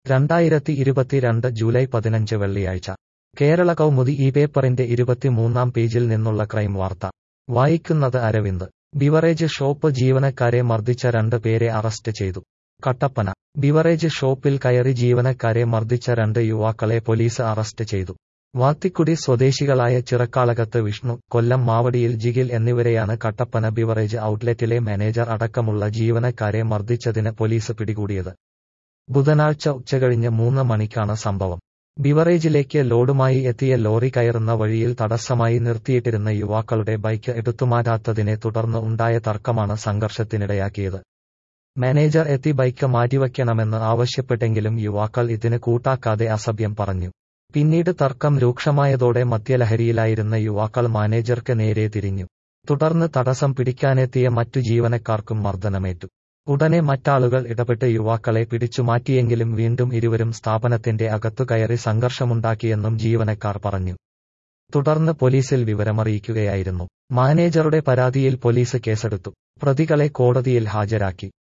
രണ്ടായിരത്തി ഇരുപത്തിരണ്ട് ജൂലൈ പതിനഞ്ച് വെള്ളിയാഴ്ച കേരള കൗമുദി ഈ പേപ്പറിന്റെ ഇരുപത്തിമൂന്നാം പേജിൽ നിന്നുള്ള ക്രൈം വാർത്ത വായിക്കുന്നത് അരവിന്ദ് ബിവറേജ് ഷോപ്പ് ജീവനക്കാരെ മർദ്ദിച്ച രണ്ട് പേരെ അറസ്റ്റ് ചെയ്തു കട്ടപ്പന ബിവറേജ് ഷോപ്പിൽ കയറി ജീവനക്കാരെ മർദ്ദിച്ച രണ്ട് യുവാക്കളെ പോലീസ് അറസ്റ്റ് ചെയ്തു വാത്തിക്കുടി സ്വദേശികളായ ചിറക്കാളകത്ത് വിഷ്ണു കൊല്ലം മാവടിയിൽ ജിഗിൽ എന്നിവരെയാണ് കട്ടപ്പന ബിവറേജ് ഔട്ട്ലെറ്റിലെ മാനേജർ അടക്കമുള്ള ജീവനക്കാരെ മർദ്ദിച്ചതിന് പോലീസ് പിടികൂടിയത് ബുധനാഴ്ച ഉച്ചകഴിഞ്ഞ് മൂന്ന് മണിക്കാണ് സംഭവം ബിവറേജിലേക്ക് ലോഡുമായി എത്തിയ ലോറി കയറുന്ന വഴിയിൽ തടസ്സമായി നിർത്തിയിട്ടിരുന്ന യുവാക്കളുടെ ബൈക്ക് എടുത്തുമാറ്റാത്തതിനെ തുടർന്ന് ഉണ്ടായ തർക്കമാണ് സംഘർഷത്തിനിടയാക്കിയത് മാനേജർ എത്തി ബൈക്ക് മാറ്റിവയ്ക്കണമെന്ന് ആവശ്യപ്പെട്ടെങ്കിലും യുവാക്കൾ ഇതിന് കൂട്ടാക്കാതെ അസഭ്യം പറഞ്ഞു പിന്നീട് തർക്കം രൂക്ഷമായതോടെ മദ്യലഹരിയിലായിരുന്ന യുവാക്കൾ മാനേജർക്ക് നേരെ തിരിഞ്ഞു തുടർന്ന് തടസ്സം പിടിക്കാനെത്തിയ മറ്റു ജീവനക്കാർക്കും മർദ്ദനമേറ്റു ഉടനെ മറ്റാളുകൾ ഇടപെട്ട് യുവാക്കളെ പിടിച്ചുമാറ്റിയെങ്കിലും വീണ്ടും ഇരുവരും സ്ഥാപനത്തിന്റെ അകത്തു കയറി സംഘർഷമുണ്ടാക്കിയെന്നും ജീവനക്കാർ പറഞ്ഞു തുടർന്ന് പോലീസിൽ വിവരമറിയിക്കുകയായിരുന്നു മാനേജറുടെ പരാതിയിൽ പോലീസ് കേസെടുത്തു പ്രതികളെ കോടതിയിൽ ഹാജരാക്കി